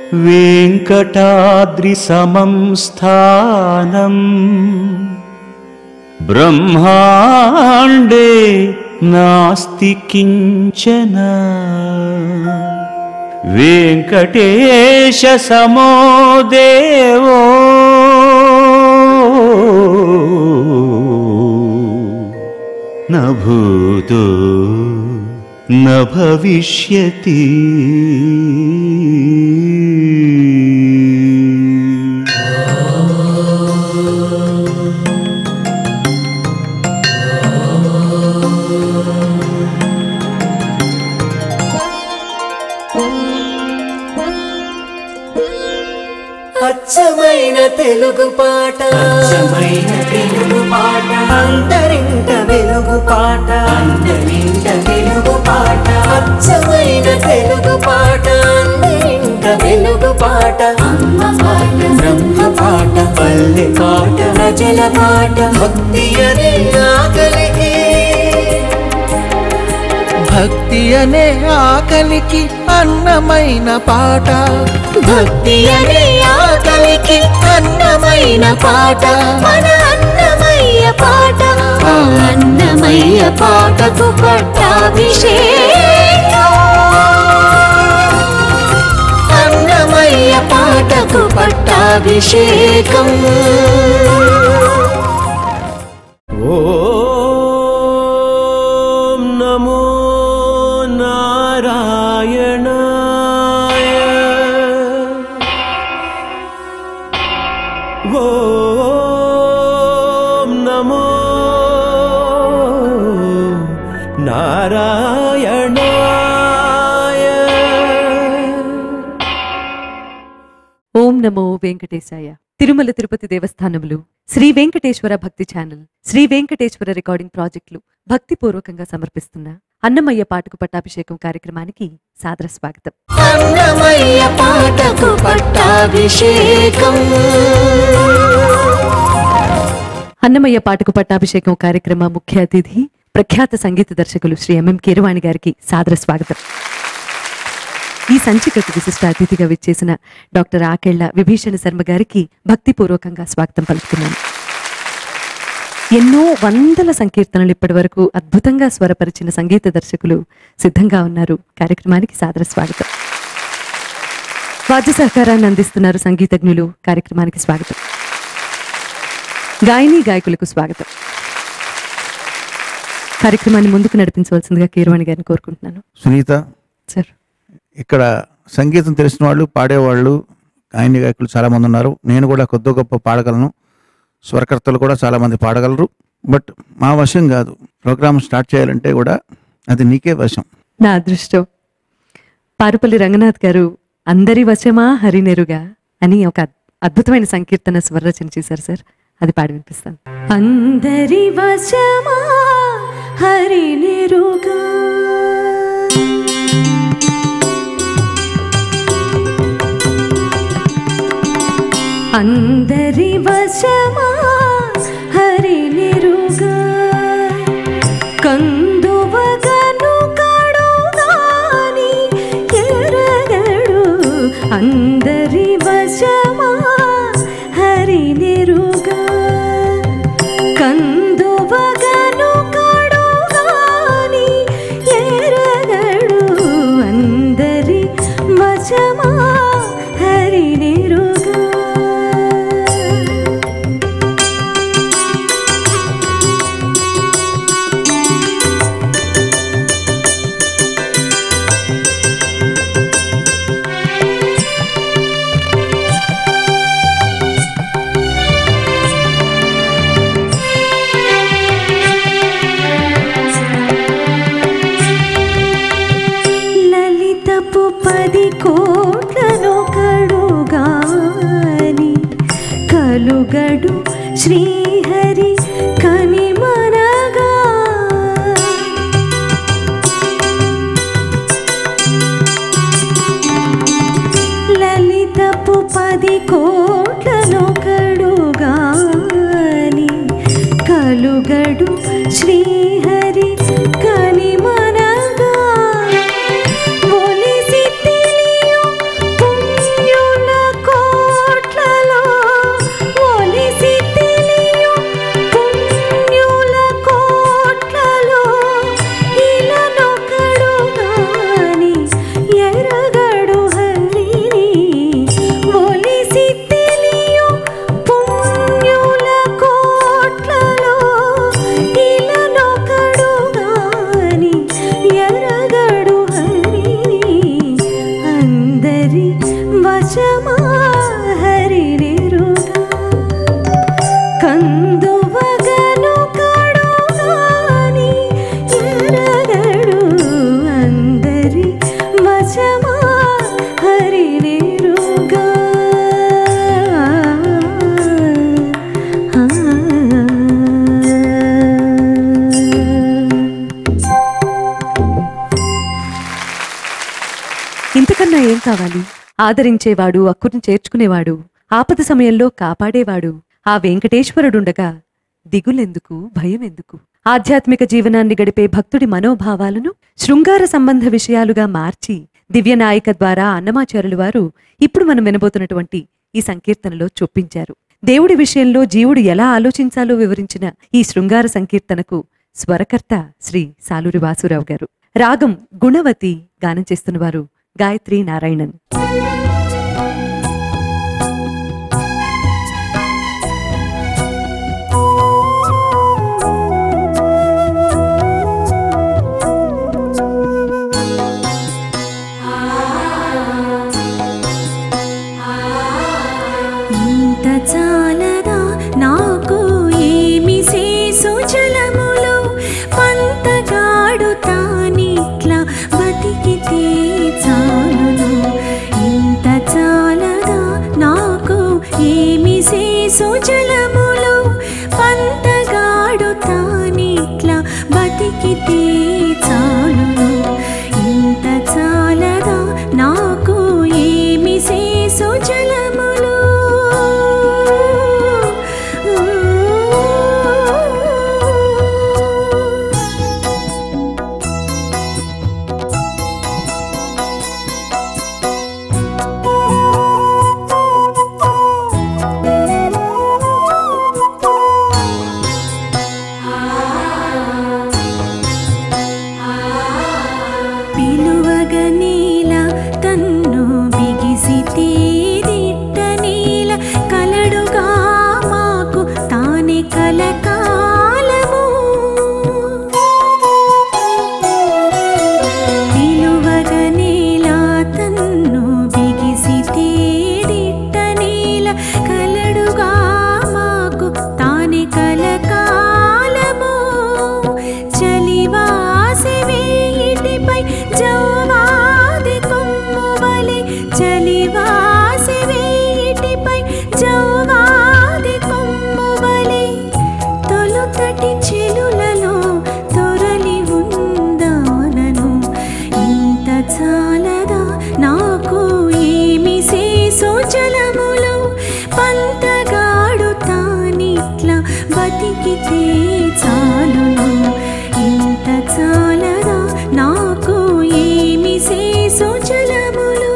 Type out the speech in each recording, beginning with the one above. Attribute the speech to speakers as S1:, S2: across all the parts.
S1: वेङ्कटाद्रिसमं स्थानम् ब्रह्माण्डे नास्ति किञ्चन वेङ्कटेशसमो देवो न भूतो न भविष्यति
S2: అచ్చమైన తెలుగు పాట
S3: అచ్చమైన తెలుగు పాట
S2: అంతరింట వెలుగు పాట
S3: అందరింట తెలుగు పాట
S2: అచ్చమైన తెలుగు పాట అందరింట వెలుగు పాట
S3: అమ్మ పాట
S2: బ్రహ్మ పాట పల్లె పాట ప్రజల పాట భక్తి అనే ఆకలికి
S4: భక్తి అనే ఆకలికి అన్నమైన పాట
S2: భక్తి అనే ఆకలికి అన్నమైన పాట మన అన్నమయ్య పాట ఆ అన్నమయ్య పాటకు పట్టాభిషేకం అన్నమయ్య పాటకు పట్టాభిషేకం
S1: ॐ नमो नारायणाय ॐ नमो नारायणाय
S5: ఓం నమో వెంకటేశాయ తిరుమల తిరుపతి దేవస్థానములు శ్రీ వెంకటేశ్వర భక్తి ఛానల్ శ్రీ వెంకటేశ్వర రికార్డింగ్ ప్రాజెక్టులు భక్తిపూర్వకంగా సమర్పిస్తున్న అన్నమయ్య పాటకు పట్టాభిషేకం కార్యక్రమానికి సాదర స్వాగతం
S2: అన్నమయ్య పాటకు పట్టాభిషేకం
S5: అన్నమయ్య పాటకు పట్టాభిషేకం కార్యక్రమ ముఖ్య అతిథి ప్రఖ్యాత సంగీత దర్శకులు శ్రీ ఎంఎం కీరవాణి గారికి సాదర స్వాగతం ఈ సంచికకు విశిష్ట అతిథిగా విచ్చేసిన డాక్టర్ ఆకెళ్ల విభీషణ శర్మ గారికి భక్తిపూర్వకంగా స్వాగతం పలుకుతున్నాను ఎన్నో వందల సంకీర్తనలు ఇప్పటి వరకు అద్భుతంగా స్వరపరిచిన సంగీత దర్శకులు సిద్ధంగా ఉన్నారు కార్యక్రమానికి సాదర స్వాగతం వాద్య సహకారాన్ని అందిస్తున్నారు సంగీతజ్ఞులు కార్యక్రమానికి స్వాగతం గాయని గాయకులకు స్వాగతం కార్యక్రమాన్ని ముందుకు నడిపించవలసిందిగా కీరవాణి గారిని కోరుకుంటున్నాను
S6: సునీత
S5: సార్
S6: ఇక్కడ సంగీతం తెలిసిన వాళ్ళు పాడేవాళ్ళు గాయని గాయకులు చాలామంది ఉన్నారు నేను కూడా కొద్ది గొప్ప పాడగలను స్వరకర్తలు కూడా చాలామంది పాడగలరు బట్ మా వశం కాదు ప్రోగ్రామ్ స్టార్ట్ చేయాలంటే కూడా అది నీకే వశం
S5: నా అదృష్టం పారుపల్లి రంగనాథ్ గారు అందరి వశమా హరినెరుగా అని ఒక అద్- అద్భుతమైన సంకీర్తన స్వరరచన చేశారు సార్ అది పాడి వినిపిస్తాను అందరి వశమా హరినెరుగా అందరి వశమా హరినెరుగా కందువగను కడుగాని ఎరగడు అందరి వశమా హరినెరుగా కందువగను కడుగాని ఎరగడు అందరి వశమా హరినెరుగా లలితపు పది కోట్లను కడుగాని కలుగడు శ్రీహరి కనిమనగా లలితపు పది కోట్లను కడుగాని కలుగడు శ్రీహరి కనిమనగా ఒలిసి తెలియు పుణ్యు
S7: అందరి వశమా హరినిరుగా కందువగను కడుగాని ఎరగడు అందరి వశమా హరినిరుగా
S5: ఇంతకన్నా ఏం కావాలి ఆదరించేవాడు అక్కును చేర్చుకునేవాడు ఆపద సమయంలో కాపాడేవాడు ఆ వెంకటేశ్వరుడుండగా దిగులెందుకు భయం ఎందుకు ఆధ్యాత్మిక జీవనాన్ని గడిపే భక్తుడి మనోభావాలను శృంగార సంబంధ విషయాలుగా మార్చి దివ్యనాయిక ద్వారా అన్నమాచారులు వారు ఇప్పుడు మనం వినబోతున్నటువంటి ఈ సంకీర్తనలో చొప్పించారు దేవుడి విషయంలో జీవుడు ఎలా ఆలోచించాలో వివరించిన ఈ శృంగార సంకీర్తనకు స్వరకర్త శ్రీ సాలూరి వాసురావు గారు రాగం గుణవతి గానం చేస్తున్నవారు గాయత్రి నారాయణన్
S7: ఇంత చాలదా నాకు ఏమి చేసు జలములు పంతగాడు తానిట్లా బతికితే చాలును ఇంత చాలదా నాకు ఏమి చేసు జలములు పంతగాడు తానిట్లా బతికితే చాలును ఇంత చాలదా నాకు ఏమి చేసు జలములు పిలువగ నీల తన్ను బిగిసితే దిట్ట నీల కలడుగా మాకు తానే కలకాలము పిలువగ నీల తన్ను బిగిసితే దిట్ట నీల కలడుగా మాకు తానే కలకాలము చలివాసి వేయిటిపై జౌవాది కొమ్మువలె చలివాసి వేయిటిపై జౌవాది కొమ్మువలె తొలుతటి చెలులలో తొరలి ఉందానను ఇంత చాలదా నాకు ఏమి చేసో జలములు పంతగాడు తానిట్లా బతికితే చాలును ఇంత చాలదా నాకు ఏమి చేసో జలములు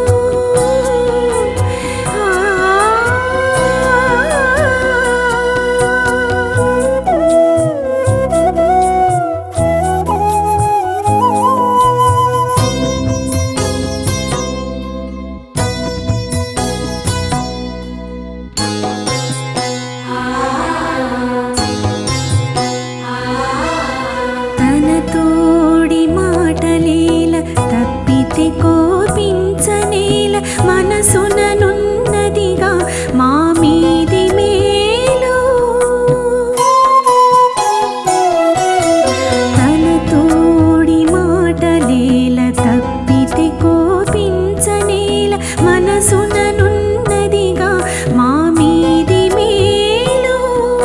S7: తన తోడి మాటలేల తప్పితే కోపించనేల మనసుననున్నదిగా మా మీది మేలు తన తోడి మాటలేల తప్పితే కోపించనేల మనసుననున్నదిగా మా మీది మేలు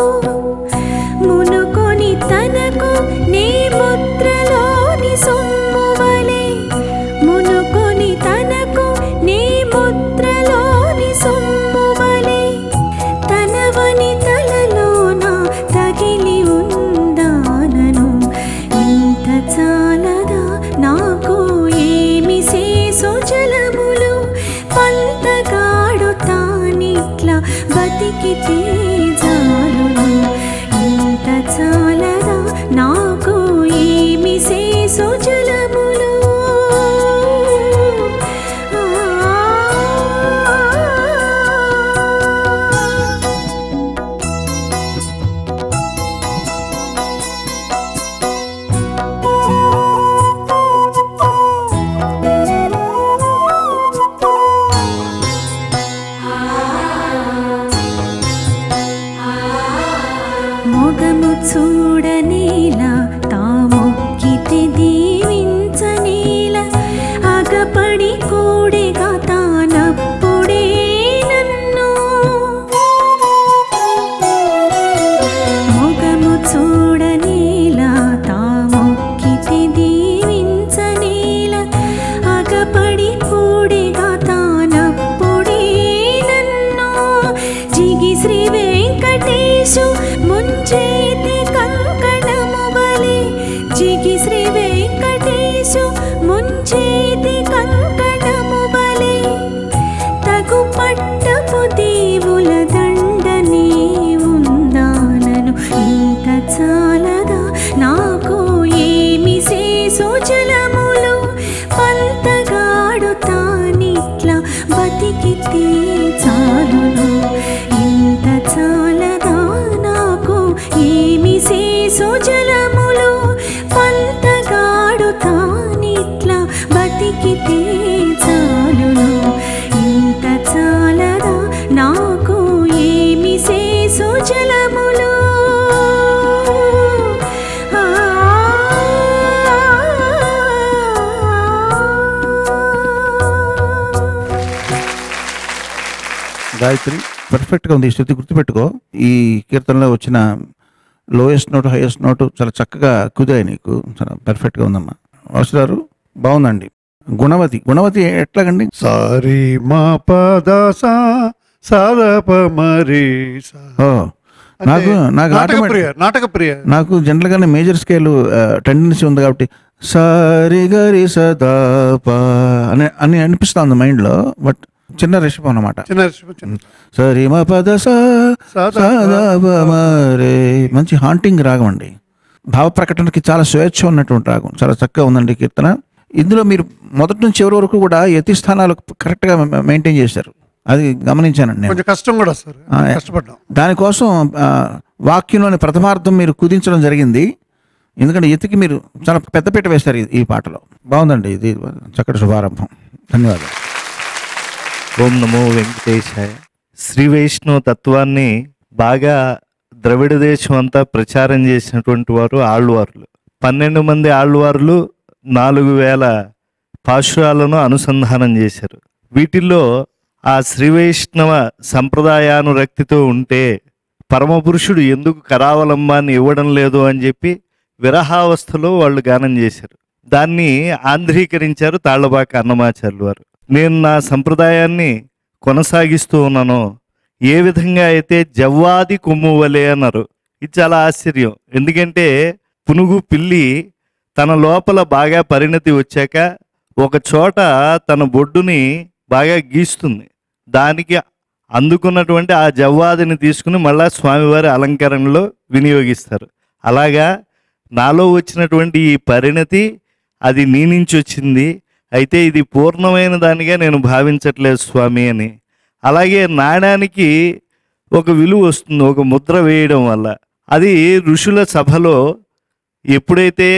S7: మునుకొని తనకు నీ ముద్రలోని సొమ్మువలే మునుకొని తనకు నీ ముద్రలోని సొమ్మువలే తనవని తలలోన తగిలి ఉందానను ఇంత చాలదా నాకు ఏమి చేసో జలములు పంతగాడు తానిట్లా బతికితే చాలును ఇంత చాలదా నాకు ఏమి చేసో జలములు ఆ బతికితే చాలును ఇంత చాలదా నాకు ఏమి శేషు జలములు పంతగాడు తానిట్లా బతికితే చాలును ఇంత చాలదా నాకు ఏమి శేషు జలములు
S6: గాయత్రి పర్ఫెక్ట్గా ఉంది ఈ శృతి గుర్తుపెట్టుకో ఈ కీర్తనలో వచ్చిన లోయెస్ట్ నోట్ హైయెస్ట్ నోట్ చాలా చక్కగా కుదిరాయి నీకు చాలా పర్ఫెక్ట్గా ఉందమ్మా వస్తారు బాగుందండి గుణవతి గుణవతి ఎట్లాగండి
S8: సారీ మా పద సా సారప మరి సా.
S6: ఓ నాకు నాకు
S8: నాటక
S6: automatic-
S8: ప్రియ నాటక ప్రియ
S6: నాకు జనరల్గానే మేజర్ స్కేల్ టెండెన్సీ ఉంది కాబట్టి సారి గరి సదా పా అని అని అనిపిస్తుంది మైండ్లో బట్ చిన్న రెసిపీ అన్నమాట
S8: చిన్న చిన్న
S6: సరి మా పద సా
S8: సాదా
S6: సదా ప మరే మంచి హాంటింగ్ రాగం అండి భావ ప్రకటనకి చాలా స్వేచ్ఛ ఉన్నటువంటి రాగం చాలా చక్కగా ఉందండి కీర్తన ఇందులో మీరు మొదటి నుంచి చివరి వరకు కూడా యతి స్థానాలు కరెక్ట్గా మెయింటైన్ చేశారు అది గమనించానండి నేను
S8: కొంచెం కష్టం కూడా సార్
S6: ఆ,
S8: కష్టపడ్డాం
S6: దానికోసం ఆ, వాక్యంలోని ప్రథమార్థం మీరు కుదించడం జరిగింది ఎందుకంటే ఎతికి మీరు చాలా పెద్దపీట వేశారు ఈ- ఈ పాటలో బాగుందండి ఇది చక్కటి శుభారంభం ధన్యవాదాలు
S9: ఓం నమో వెంకటేశాయ శ్రీ వైష్ణవ తత్వాన్ని బాగా ద్రవిడ దేశం అంతా ప్రచారం చేసినటువంటి వారు ఆళ్వార్లు పన్నెండు మంది ఆళ్వార్లు నాలుగు వేల పాశురాలను అనుసంధానం చేశారు వీటిల్లో ఆ శ్రీ వైష్ణవ సంప్రదాయానురక్తితో ఉంటే పరమపురుషుడు ఎందుకు కరావలంబాన్ని ఇవ్వడం లేదు అని చెప్పి విరహావస్థలో వాళ్ళు గానం చేశారు దాన్ని ఆంధ్రీకరించారు తాళ్లబాక అన్నమాచార్యులు వారు నేను నా సంప్రదాయాన్ని కొనసాగిస్తూ ఉన్నాను ఏ విధంగా అయితే జవ్వాది కొమ్ము వలె అన్నారు ఇది చాలా ఆశ్చర్యం ఎందుకంటే పునుగు పిల్లి తన లోపల బాగా పరిణతి వచ్చాక ఒక చోట తన బొడ్డుని బాగా గీస్తుంది దానికి అందుకున్నటువంటి ఆ జవ్వాదిని తీసుకుని మళ్ళా స్వామివారి అలంకరణలో వినియోగిస్తారు అలాగా నాలో వచ్చినటువంటి ఈ పరిణతి అది నీ నుంచి వచ్చింది అయితే ఇది పూర్ణమైన దానిగా నేను భావించట్లేదు స్వామి అని అలాగే నాణానికి ఒక విలువ వస్తుంది ఒక ముద్ర వేయడం వల్ల అది ఋషుల సభలో ఎప్పుడైతే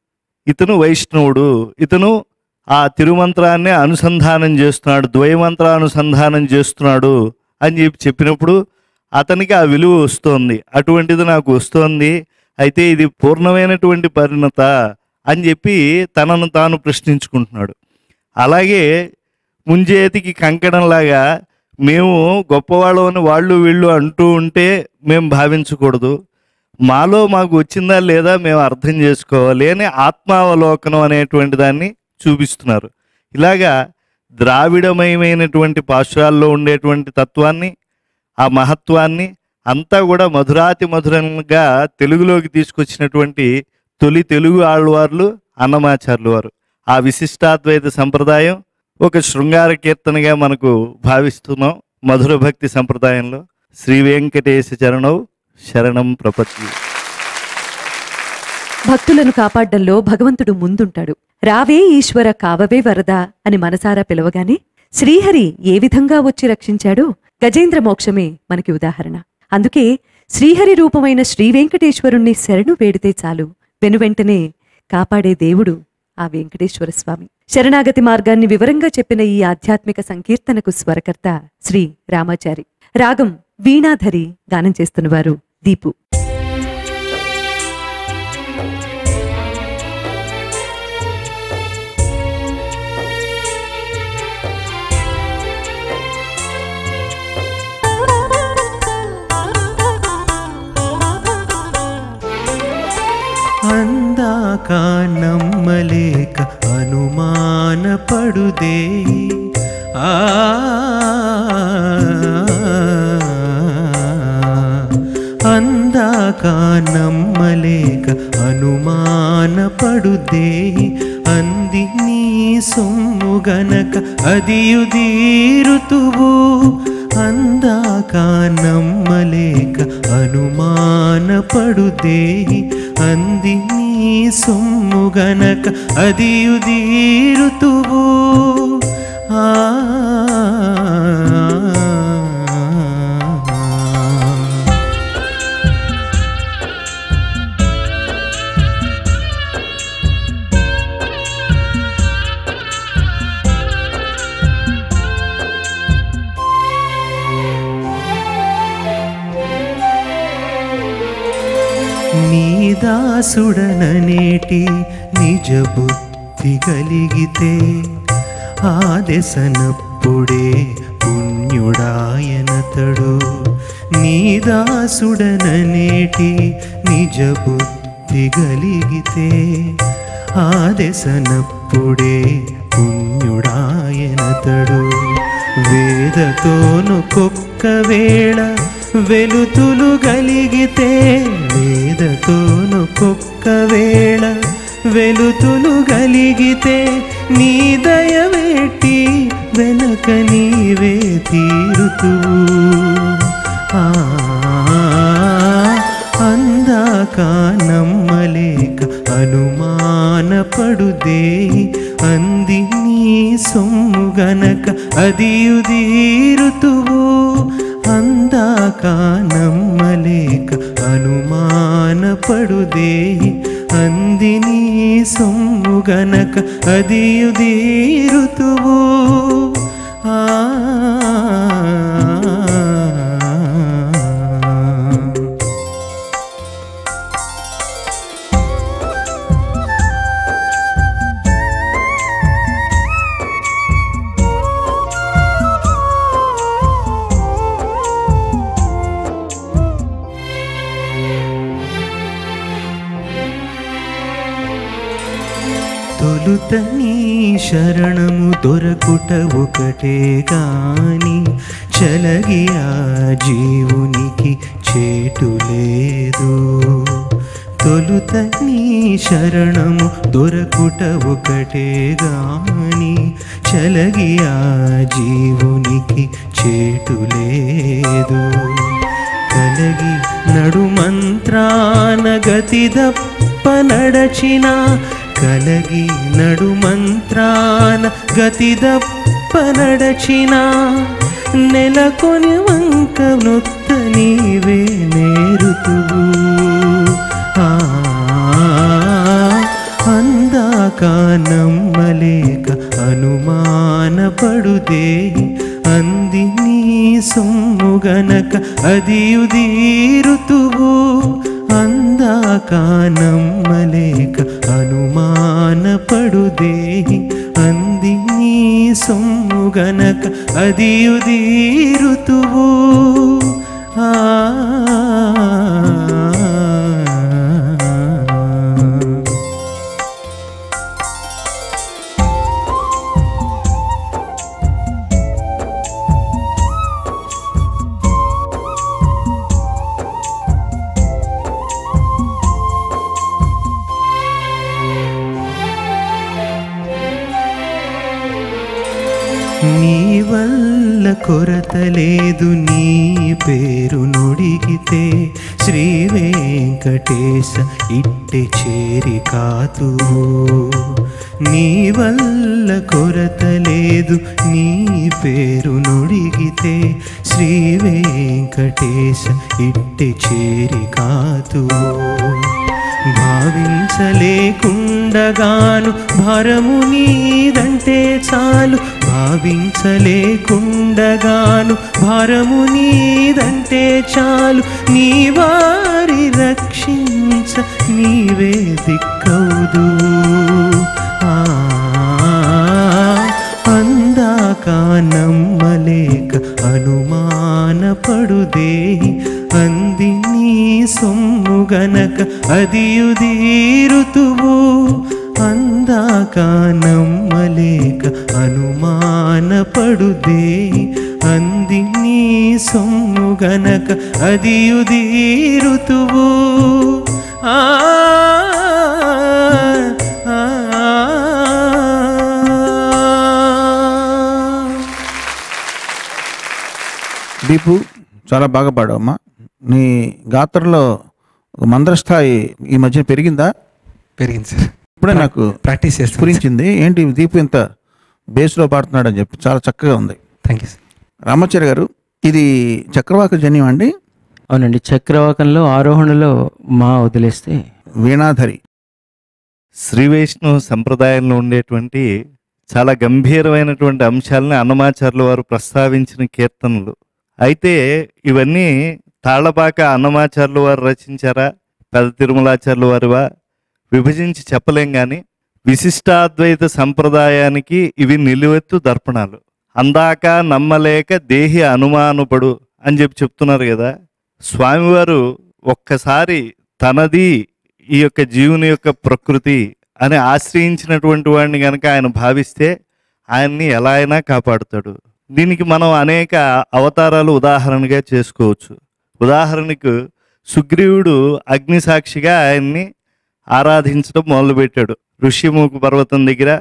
S9: ఇతను వైష్ణవుడు ఇతను ఆ తిరుమంత్రాన్ని అనుసంధానం చేస్తున్నాడు ద్వయమంత్రానుసంధానం చేస్తున్నాడు అని చెప్పి చెప్పినప్పుడు అతనికి ఆ విలువ వస్తోంది అటువంటిది నాకు వస్తోంది అయితే ఇది పూర్ణమైనటువంటి పరిణత అని చెప్పి తనను తాను ప్రశ్నించుకుంటున్నాడు అలాగే ముంజేతికి కంకణంలాగా మేము గొప్పవాళ్ళమని వాళ్ళు వీళ్ళు అంటూ ఉంటే మేము భావించకూడదు మాలో మాకు వచ్చిందా లేదా మేము అర్థం చేసుకోవాలి అని ఆత్మావలోకనం అనేటువంటి దాన్ని చూపిస్తున్నారు ఇలాగా ద్రావిడమయమైనటువంటి పాశ్రాల్లో ఉండేటువంటి తత్వాన్ని ఆ మహత్వాన్ని అంతా కూడా మధురాతి మధురంగా తెలుగులోకి తీసుకొచ్చినటువంటి తొలి తెలుగు ఆళ్వార్లు అన్నమాచార్యులు వారు ఆ విశిష్టాద్వైత సంప్రదాయం ఒక శృంగార కీర్తనగా మనకు భావిస్తున్నాం మధుర భక్తి సంప్రదాయంలో శ్రీ వెంకటేశ చరణం శరణం ప్రపత్తి
S5: భక్తులను కాపాడ్డంలో భగవంతుడు ముందుంటాడు రావే ఈశ్వర కావవే వరద అని మనసారా పిలవగానే శ్రీహరి ఏ విధంగా వచ్చి రక్షించాడో గజేంద్ర మోక్షమే మనకి ఉదాహరణ అందుకే శ్రీహరి రూపమైన శ్రీ వెంకటేశ్వరుణ్ణి శరణు వేడితే చాలు వెనువెంటనే కాపాడే దేవుడు ఆ వెంకటేశ్వర స్వామి శరణాగతి మార్గాన్ని వివరంగా చెప్పిన ఈ ఆధ్యాత్మిక సంకీర్తనకు స్వరకర్త శ్రీ రామాచారి రాగం వీణాధరి గానం చేస్తున్నవారు దీపు
S1: అందాక నమ్మలేక అనుమానపడుదే ఆ అందాక నమ్మలేక అనుమానపడుదే అంది నీ సొమ్ము గనక అదియుదీరుతువు అందాక నమ్మలేక అనుమానపడుదే అంది నీ సొమ్ము గనక అదియుదీరుతువు ఆ దాసుడననేటి నిజ బుద్ధి కలిగితే ఆ దశనప్పుడే పుణ్యుడాయనతడు నీ దాసుడననేటి నిజ బుద్ధి కలిగితే ఆ దశనప్పుడే పుణ్యుడాయనతడు వేదతోను కొక్క వేళ వెలుతులు గలిగితే వేదతోను కొక్క వేళ వెలుతులు గలిగితే నీ దయవేటి వెనక నీవే తీరుతువు ఆ అందాక నమ్మలేక అనుమానపడుదే అంది నీ సొమ్ము గనక అదియుదీరుతువు అందాక నమ్మలేక అనుమానపడుదే అంది నీ సొమ్ము గనక అదియుదీరుతువు ఆ తొలుత నీ శరణము దొరకుట ఒకటే గాని చలగి ఆ జీవునికి చేటు లేదు తొలుత నీ శరణము దొరకుట ఒకటే గాని చలగి ఆ జీవునికి చేటు లేదు కలగి నడు మంత్రాన గతి దప్ప నడచిన కలగి నడు మంత్రాన గతి దప్ప నడచిన నెలకొని వంక నొత్త నీవే నేరుతువు ఆ అందాక నమ్మలేక అనుమానపడుదే అంది నీ సొమ్ము గనక అదియుదీరుతువు అందాక నమ్మలేక అనుమానపడుదే అంది నీ సొమ్ము గనక అదియుదీరుతువు ఆ నీ వల్ల కొరత లేదు నీ పేరు నుడిగితే శ్రీ వెంకటేశ ఇట్టె చేరి కాతు నీ వల్ల కొరత లేదు నీ పేరు నుడిగితే శ్రీ వెంకటేశ ఇట్టె చేరి కాతు భావించలేకుండగాను భారము నీదంటే చాలు భావించలేకుండగాను భారము నీదంటే చాలు నీ వారి రక్షించ నీవే దిక్కవుదు ఆ అందాక నమ్మలేక అనుమానపడుదే అంది నీ సొమ్ము గనక అదియుదీరుతువు అందాక నమ్మలేక అనుమానపడుదే అంది నీ సొమ్ము గనక అదియుదీరుతువు ఆ ఆ, ఆ.
S6: దీపు చాలా బాగా పాడావమ్మా నీ గాత్రంలో ఒక మందర స్థాయి ఈ మధ్య పెరిగిందా
S10: పెరిగింది సార్
S6: ఇప్పుడే నాకు
S10: ప్రాక్టీస్ చేస్తాను
S6: స్ఫురించింది ఏంటి దీపు ఇంత బేస్లో పాడుతున్నాడు అని చెప్పి చాలా చక్కగా ఉంది
S10: థ్యాంక్ యూ సార్
S6: రామాచార్య గారు ఇది చక్రవాక జన్యం అండి
S11: అవునండి చక్రవాకంలో ఆరోహణలో మా వదిలేస్తే
S6: వీణాధరి
S9: శ్రీ వైష్ణవ సంప్రదాయంలో ఉండేటువంటి చాలా గంభీరమైనటువంటి అంశాలని అన్నమాచార్యుల వారు ప్రస్తావించిన కీర్తనలు అయితే ఇవన్నీ తాళపాక అన్నమాచార్యుల వారు రచించారా పెద్ద తిరుమలాచార్యుల వారివా విభజించి చెప్పలేం కానీ విశిష్టాద్వైత సంప్రదాయానికి ఇవి నిలువెత్తు దర్పణాలు అందాక నమ్మలేక దేహి అనుమానపడు అని చెప్పి చెప్తున్నారు కదా స్వామివారు ఒక్కసారి తనది ఈ యొక్క జీవుని యొక్క ప్రకృతి అని ఆశ్రయించినటువంటి వాడిని కనుక ఆయన భావిస్తే ఆయన్ని ఎలా అయినా కాపాడుతాడు దీనికి మనం అనేక అవతారాలు ఉదాహరణగా చేసుకోవచ్చు ఉదాహరణకు సుగ్రీవుడు అగ్నిసాక్షిగా ఆయన్ని ఆరాధించడం మొదలుపెట్టాడు ఋష్యముఖ పర్వతం దగ్గర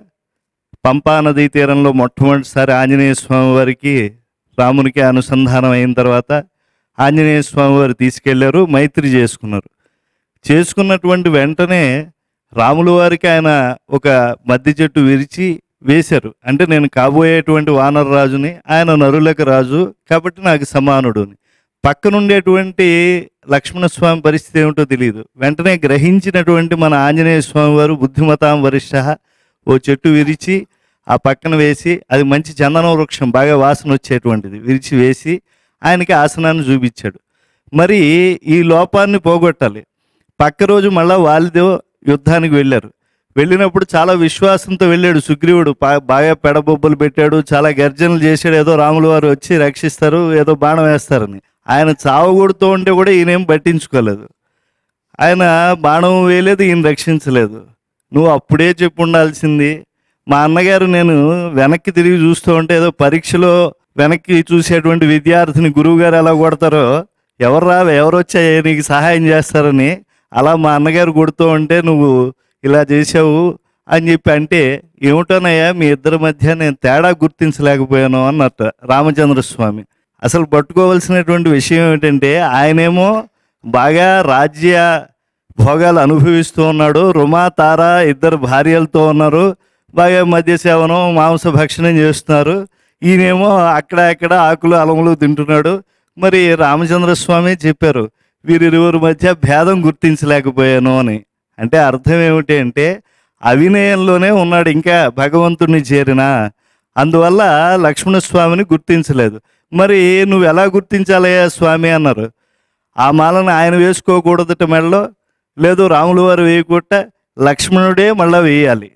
S9: పంపా నదీ తీరంలో మొట్టమొదటిసారి ఆంజనేయ స్వామి వారికి రామునికి అనుసంధానం అయిన తర్వాత ఆంజనేయ స్వామి వారు తీసుకెళ్లారు మైత్రి చేసుకున్నారు చేసుకున్నటువంటి వెంటనే రాముల వారికి ఆయన ఒక మద్ది చెట్టు విరిచి వేశారు అంటే నేను కాబోయేటువంటి వానర రాజుని ఆయన నరులకు రాజు కాబట్టి నాకు సమానుడు అని పక్కనుండేటువంటి లక్ష్మణస్వామి పరిస్థితి ఏమిటో తెలియదు వెంటనే గ్రహించినటువంటి మన ఆంజనేయ స్వామి వారు బుద్ధిమతాం వరిష్ట ఓ చెట్టు విరిచి ఆ పక్కన వేసి అది మంచి చందన వృక్షం బాగా వాసన వచ్చేటువంటిది విరిచి వేసి ఆయనకి ఆసనాన్ని చూపించాడు మరి ఈ లోపాన్ని పోగొట్టాలి పక్క రోజు మళ్ళా వాళ్ళతో యుద్ధానికి వెళ్ళారు వెళ్ళినప్పుడు చాలా విశ్వాసంతో వెళ్ళాడు సుగ్రీవుడు పా- బాగా పెడబొబ్బలు పెట్టాడు చాలా గర్జనలు చేశాడు ఏదో రాముల వారు వచ్చి రక్షిస్తారు ఏదో బాణం వేస్తారని ఆయన చావగొడుతూ ఉంటే కూడా ఈయనేం పట్టించుకోలేదు ఆయన బాణం వేయలేదు ఈయన రక్షించలేదు నువ్వు అప్పుడే చెప్పు ఉండాల్సింది మా అన్నగారు నేను వెనక్కి తిరిగి చూస్తూ ఉంటే ఏదో పరీక్షలో వెనక్కి చూసేటువంటి విద్యార్థిని గురువు గారు ఎలా కొడతారో ఎవరు రా ఎవరు వచ్చా నీకు సహాయం చేస్తారని అలా మా అన్నగారు కొడుతూ ఉంటే నువ్వు ఇలా చేసావు అని చెప్పి అంటే ఏమిటోనయ్యా మీ ఇద్దరి మధ్య నేను తేడా గుర్తించలేకపోయాను అన్నట్టు రామచంద్రస్వామి అసలు పట్టుకోవాల్సినటువంటి విషయం ఏమిటంటే ఆయనేమో బాగా రాజ్య భోగాలు అనుభవిస్తూ ఉన్నాడు రుమా తార ఇద్దరు భార్యలతో ఉన్నారు బాగా మద్య సేవనం మాంస భక్షణం చేస్తున్నారు ఈయనేమో అక్కడ అక్కడ ఆకులు అలములు తింటున్నాడు మరి రామచంద్ర స్వామి చెప్పారు వీరిరువురి మధ్య భేదం గుర్తించలేకపోయాను అని అంటే అర్థం ఏమిటి అంటే అవినయంలోనే ఉన్నాడు ఇంకా భగవంతుడిని చేరిన అందువల్ల లక్ష్మణస్వామిని గుర్తించలేదు మరి నువ్వు ఎలా గుర్తించాలయ్యా స్వామి అన్నారు ఆ మాలను ఆయన వేసుకోకూడదట మెడలో లేదు రాముల వారు వేయకూడట లక్ష్మణుడే మళ్ళా వేయాలి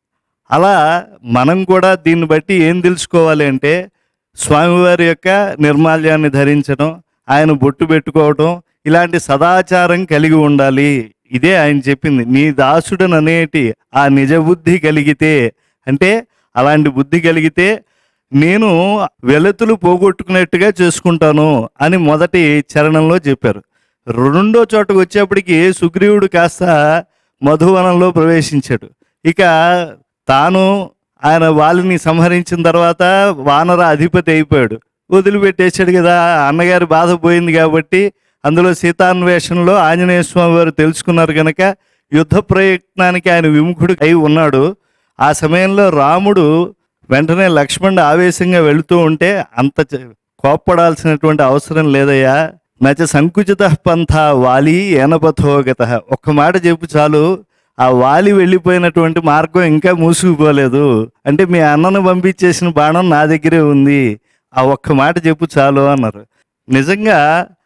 S9: అలా మనం కూడా దీన్ని బట్టి ఏం తెలుసుకోవాలి అంటే స్వామివారి యొక్క నిర్మాల్యాన్ని ధరించడం ఆయన బొట్టు పెట్టుకోవటం ఇలాంటి సదాచారం కలిగి ఉండాలి ఇదే ఆయన చెప్పింది నీ దాసుడని అనేటి ఆ నిజ బుద్ధి కలిగితే అంటే అలాంటి బుద్ధి కలిగితే నేను వెలతులు పోగొట్టుకున్నట్టుగా చేసుకుంటాను అని మొదటి చరణంలో చెప్పారు రెండో చోటకు వచ్చేప్పటికి సుగ్రీవుడు కాస్త మధువనంలో ప్రవేశించాడు ఇక తాను ఆయన వాళ్ళని సంహరించిన తర్వాత వానర అధిపతి అయిపోయాడు వదిలిపెట్టేశాడు కదా అన్నగారి బాధ పోయింది కాబట్టి అందులో సీతాన్వేషణలో ఆంజనేయ స్వామి వారు తెలుసుకున్నారు కనుక యుద్ధ ప్రయత్నానికి ఆయన విముఖుడు అయి ఉన్నాడు ఆ సమయంలో రాముడు వెంటనే లక్ష్మణుడు ఆవేశంగా వెళుతూ ఉంటే అంత చ- కోప్పడాల్సినటువంటి అవసరం లేదయ్యా నచ సంకుచిత పంథ వాలి ఏనపథోగత ఒక్క మాట చెప్పు చాలు ఆ వాలి వెళ్ళిపోయినటువంటి మార్గం ఇంకా మూసుకుపోలేదు అంటే మీ అన్నను పంపించేసిన బాణం నా దగ్గరే ఉంది ఆ ఒక్క మాట చెప్పు చాలు అన్నారు నిజంగా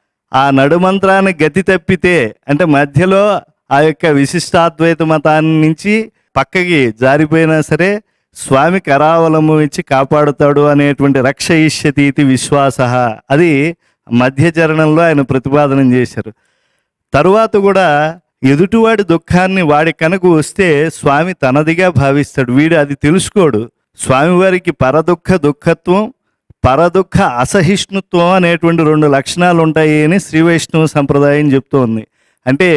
S9: ఆ నడుమంత్రాన్ని గతి తప్పితే అంటే మధ్యలో ఆ యొక్క విశిష్టాద్వైత మతాన్ని నుంచి పక్కకి జారిపోయినా సరే స్వామి కరావలము ఇచ్చి కాపాడుతాడు అనేటువంటి రక్ష ఇష్యతి ఇది విశ్వాస అది మధ్య చరణంలో ఆయన ప్రతిపాదన చేశారు తరువాత కూడా ఎదుటివాడి దుఃఖాన్ని వాడి కనుక వస్తే స్వామి తనదిగా భావిస్తాడు వీడు అది తెలుసుకోడు స్వామివారికి పరదుఃఖ దుఃఖత్వం పరదుఃఖ అసహిష్ణుత్వం అనేటువంటి రెండు లక్షణాలు ఉంటాయి అని శ్రీ వైష్ణవ సంప్రదాయం చెప్తోంది అంటే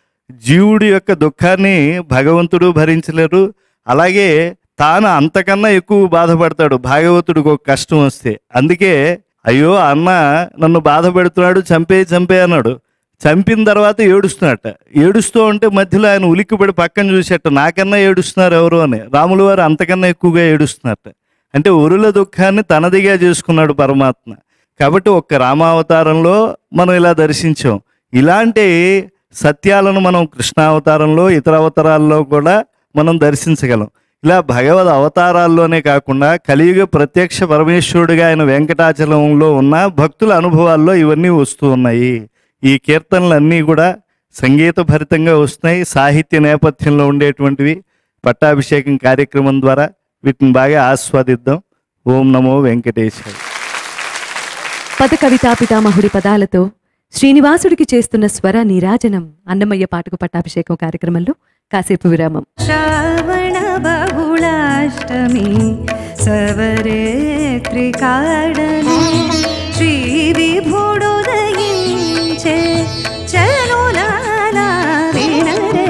S9: జీవుడి యొక్క దుఃఖాన్ని భగవంతుడు భరించలేరు అలాగే తాను అంతకన్నా ఎక్కువ బాధపడతాడు భాగవతుడికి ఒక కష్టం వస్తే అందుకే అయ్యో అన్న నన్ను బాధ పెడుతున్నాడు చంపే చంపే అన్నాడు చంపిన తర్వాత ఏడుస్తున్నట్ట ఏడుస్తూ ఉంటే మధ్యలో ఆయన ఉలిక్కిపడి పక్కన చూసేట నాకన్నా ఏడుస్తున్నారు ఎవరు అని రాముల వారు అంతకన్నా ఎక్కువగా ఏడుస్తున్నట్ట అంటే ఉరుల దుఃఖాన్ని తనదిగా చేసుకున్నాడు పరమాత్మ కాబట్టి ఒక్క రామావతారంలో మనం ఇలా దర్శించాం ఇలాంటి సత్యాలను మనం కృష్ణావతారంలో ఇతర అవతారాల్లో కూడా మనం దర్శించగలం ఇలా భగవద్ అవతారాల్లోనే కాకుండా కలియుగ ప్రత్యక్ష పరమేశ్వరుడిగా ఆయన వెంకటాచలంలో ఉన్న భక్తుల అనుభవాల్లో ఇవన్నీ వస్తూ ఉన్నాయి ఈ కీర్తనలన్నీ కూడా సంగీత భరితంగా వస్తున్నాయి సాహిత్య నేపథ్యంలో ఉండేటువంటివి పట్టాభిషేకం కార్యక్రమం ద్వారా వీటిని బాగా ఆస్వాదిద్దాం ఓం నమో వెంకటేశాయ
S5: పద కవితా పితామహుడి పదాలతో శ్రీనివాసుడికి చేస్తున్న స్వర నీరాజనం అన్నమయ్య పాటకు పట్టాభిషేకం కార్యక్రమంలో కాసేపు విరామం
S7: శ్రావణ బహుళాష్టమి సవరే త్రికాడని శ్రీ విభుడు దయించే చనులాలా వినరే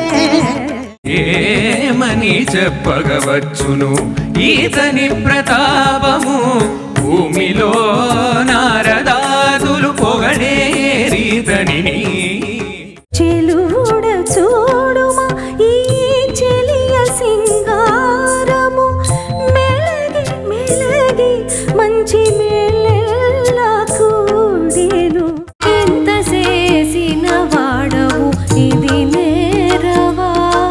S1: ఏమని చెప్పగవచ్చును ఈతని ప్రతాపము భూమిలో నారదాదులు పొగడే రీతని
S7: చెలువుడ చూడుమా ఈ చెలియ సింగారము మెలగి మెలగి మంచి మేళెల్లా కూడేను ఎంత చేసిన వాడవు ఇది నేరవా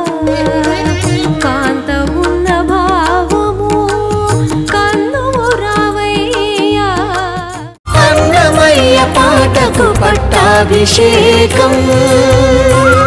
S7: కాంత ఉన్న భావము కన్నుము రావయ్యా
S2: అన్నమయ్య పాటకు పట్టాభిషేకం